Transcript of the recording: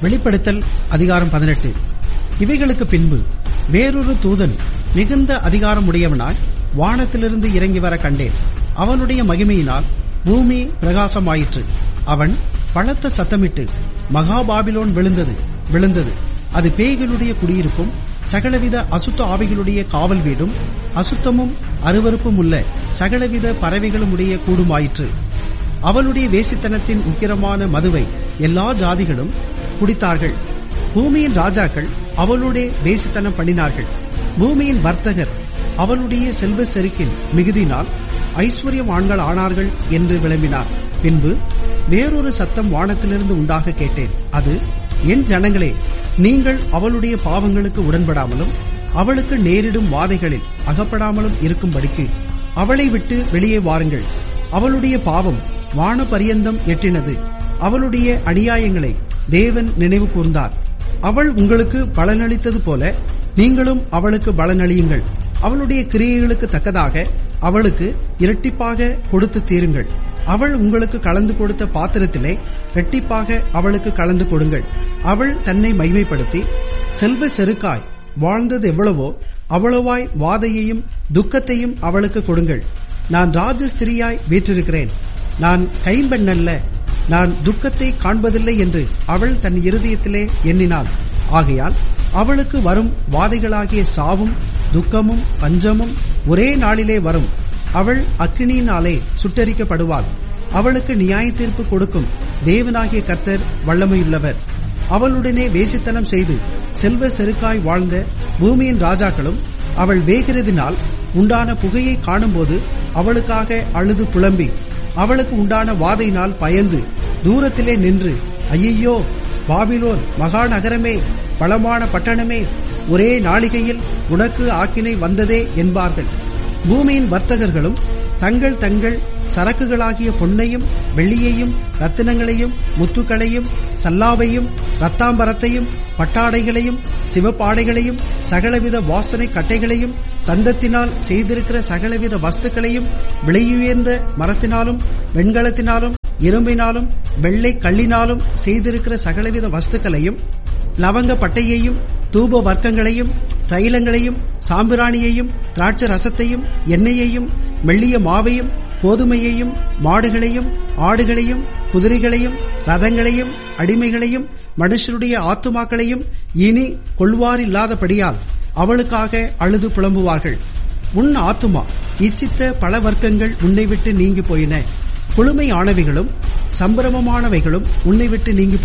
வெளிப்படுத்தல் அதிகாரம் பதினெட்டு இவைகளுக்கு பின்பு வேறொரு தூதன் மிகுந்த அதிகாரம் உடையவனாய் வானத்திலிருந்து இறங்கி வர கண்டேன் அவனுடைய மகிமையினால் பூமி பிரகாசமாயிற்று அவன் பலத்த சத்தமிட்டு மகாபாபிலோன் விழுந்தது விழுந்தது அது பேய்களுடைய குடியிருப்பும் சகலவித அசுத்த ஆவிகளுடைய காவல் வீடும் அசுத்தமும் அருவருப்பும் உள்ள சகலவித பறவைகளும் உடைய கூடுமாயிற்று அவளுடைய வேசித்தனத்தின் உக்கிரமான மதுவை எல்லா ஜாதிகளும் குடித்தார்கள் பூமியின் ராஜாக்கள் அவளுடைய வேசித்தனம் பண்ணினார்கள் பூமியின் வர்த்தகர் அவளுடைய செல்வ செருக்கின் மிகுதினால் ஐஸ்வர்யவான்கள் ஆனார்கள் என்று விளம்பினார் பின்பு வேறொரு சத்தம் வானத்திலிருந்து உண்டாக கேட்டேன் அது என் ஜனங்களே நீங்கள் அவளுடைய பாவங்களுக்கு உடன்படாமலும் அவளுக்கு நேரிடும் வாதைகளில் அகப்படாமலும் இருக்கும்படிக்கு அவளை விட்டு வெளியே வாருங்கள் அவளுடைய பாவம் வான பரியந்தம் எட்டினது அவளுடைய அநியாயங்களை தேவன் நினைவு கூர்ந்தார் அவள் உங்களுக்கு பலனளித்தது போல நீங்களும் அவளுக்கு பலனளியுங்கள் அவளுடைய கிரியைகளுக்கு தக்கதாக அவளுக்கு இரட்டிப்பாக கொடுத்து தீருங்கள் அவள் உங்களுக்கு கலந்து கொடுத்த பாத்திரத்திலே இரட்டிப்பாக அவளுக்கு கலந்து கொடுங்கள் அவள் தன்னை மைமைப்படுத்தி செல்வ செருக்காய் வாழ்ந்தது எவ்வளவோ அவ்வளவாய் வாதையையும் துக்கத்தையும் அவளுக்கு கொடுங்கள் நான் ராஜஸ்திரியாய் வீற்றிருக்கிறேன் நான் கைம்பெண்ணல்ல நான் துக்கத்தை காண்பதில்லை என்று அவள் தன் இருதயத்திலே எண்ணினாள் ஆகையால் அவளுக்கு வரும் வாதைகளாகிய சாவும் துக்கமும் பஞ்சமும் ஒரே நாளிலே வரும் அவள் அக்கினியினாலே சுட்டரிக்கப்படுவாள் அவளுக்கு நியாய தீர்ப்பு கொடுக்கும் தேவனாகிய கர்த்தர் வல்லமையுள்ளவர் அவளுடனே வேசித்தனம் செய்து செல்வ செருக்காய் வாழ்ந்த பூமியின் ராஜாக்களும் அவள் வேகிறதினால் உண்டான புகையை காணும்போது அவளுக்காக அழுது புலம்பி அவளுக்கு உண்டான வாதையினால் பயந்து தூரத்திலே நின்று ஐயையோ பாபிலோன் மகாநகரமே பலமான பட்டணமே ஒரே நாளிகையில் உனக்கு ஆக்கினை வந்ததே என்பார்கள் பூமியின் வர்த்தகர்களும் தங்கள் தங்கள் சரக்குகளாகிய பொன்னையும் வெள்ளியையும் ரத்தினங்களையும் முத்துக்களையும் சல்லாவையும் ரத்தாம்பரத்தையும் பட்டாடைகளையும் சிவப்பாடைகளையும் சகலவித வாசனை கட்டைகளையும் தந்தத்தினால் செய்திருக்கிற சகலவித வஸ்துக்களையும் விலையுயர்ந்த மரத்தினாலும் வெண்கலத்தினாலும் இரும்பினாலும் வெள்ளை கல்லினாலும் செய்திருக்கிற சகலவித வஸ்துக்களையும் லவங்க பட்டையையும் தூப வர்க்கங்களையும் தைலங்களையும் சாம்பிராணியையும் திராட்சை ரசத்தையும் எண்ணெயையும் மெல்லிய மாவையும் கோதுமையையும் மாடுகளையும் ஆடுகளையும் குதிரைகளையும் ரதங்களையும் அடிமைகளையும் மனுஷருடைய ஆத்துமாக்களையும் இனி கொள்வாரில்லாதபடியால் அவளுக்காக அழுது புலம்புவார்கள் உன் ஆத்துமா இச்சித்த பல வர்க்கங்கள் உன்னை விட்டு நீங்கி போயின குளுமை ஆனவைகளும் சம்பிரமமானவைகளும் உன்னை விட்டு நீங்கி